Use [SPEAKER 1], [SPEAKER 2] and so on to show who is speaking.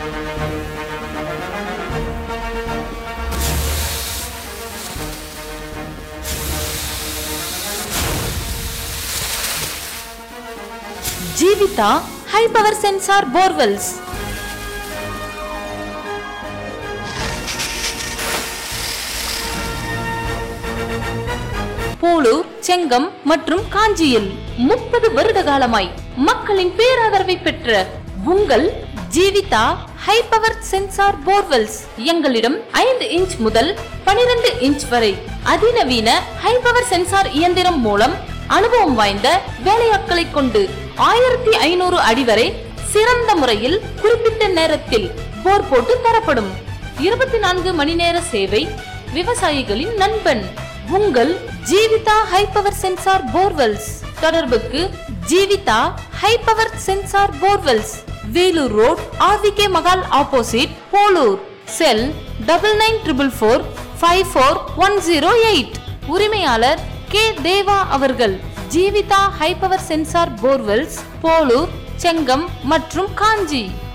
[SPEAKER 1] Jeevitha high power sensor borewells Polur Chengam மற்றும் காஞ்சியில் முப்பது வருட காலமாய் மக்களின் பேராதரவை பெற்ற உங்கள் Jeevitha high power sensor borewells எங்களிடம் ஐந்து இன்ச் முதல் 12 இன்ச் வரை அதிநவீன ஹை பவர் சென்சார் இயந்திரம் மூலம் அனுபவம் வாய்ந்த வேலையாட்களை கொண்டு ஆயிரத்தி ஐநூறு அடி வரை சிறந்த முறையில் குறிப்பிட்ட நேரத்தில் போர் போட்டு தரப்படும் இருபத்தி நான்கு மணி நேர சேவை விவசாயிகளின் நண்பன் உங்கள் Jeevitha high power sensor borewells தொடர்புக்கு Jeevitha high power sensor borewells Vellore road RVK Mahal opposite Polur cell double nine triple four five four one zero eight உரிமையாளர் கே தேவா அவர்கள் Jeevitha high power sensor borewells Polur Chengam மற்றும் காஞ்சி